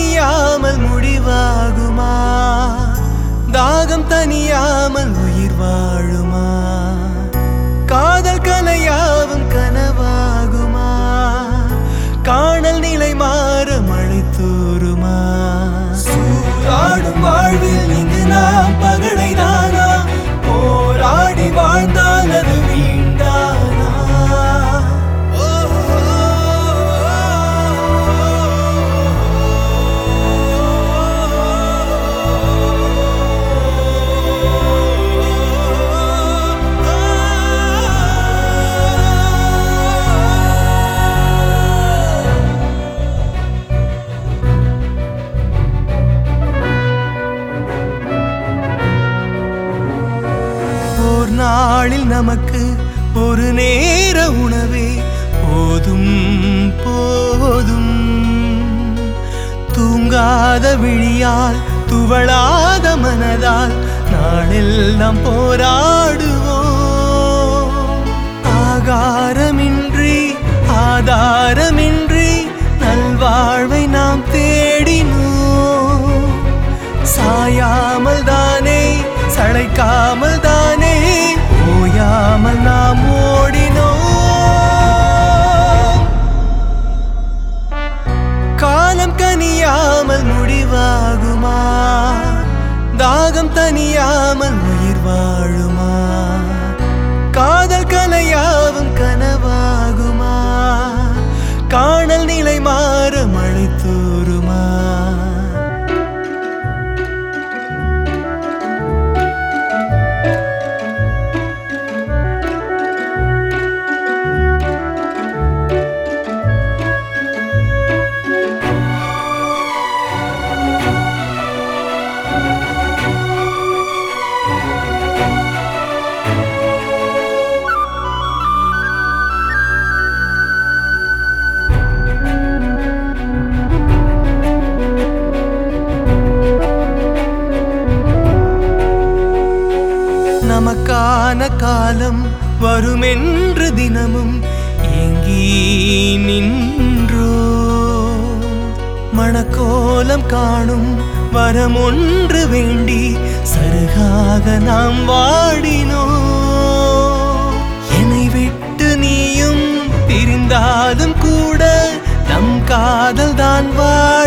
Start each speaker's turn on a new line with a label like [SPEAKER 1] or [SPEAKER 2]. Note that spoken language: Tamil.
[SPEAKER 1] கனியாமல் முடிவாகுமா தாகம் தனியாமல் உயிர் வாழுமா காதல் கலையாவும் கனவாகுமா காணல் நிலை மாற மழை தூருமா சூறாடும் வாழ்வில் இங்கு நாம் பகடை தானா போராடி வாழ்ந்தால் அது வீண்டானா ஓர் நாளில் நமக்கு ஒரு நேர உணவே போதும் போதும் தூங்காத விழியால் துவளாத மனதால் நாளெல்லாம் போராடுவோம் ஆகாரமின்றி ஆதாரமின்றி நல்வாழ்வை நாம் தேடினோம் சாயாமல் தானே சளைக்காமல் தானே ஓயாமல் நாம் ஓடினோம் காலம் கனியாமல் முடிவாகுமா தாகம் தனியாமல் உயிர் வாழுமா காதல் கலையாவும் கனவாகுமா காணல் நிலை மாற மழை தூருமா நமக்கான காலம் வருமென்று தினமும் ஏங்கி நின்றோ மணக்கோலம் காணும் வரம் ஒன்று வேண்டி சருகாக நாம் வாடினோ என்னை விட்டு நீயும் பிரிந்தாலும் கூட நம் காதல் தான் வாழ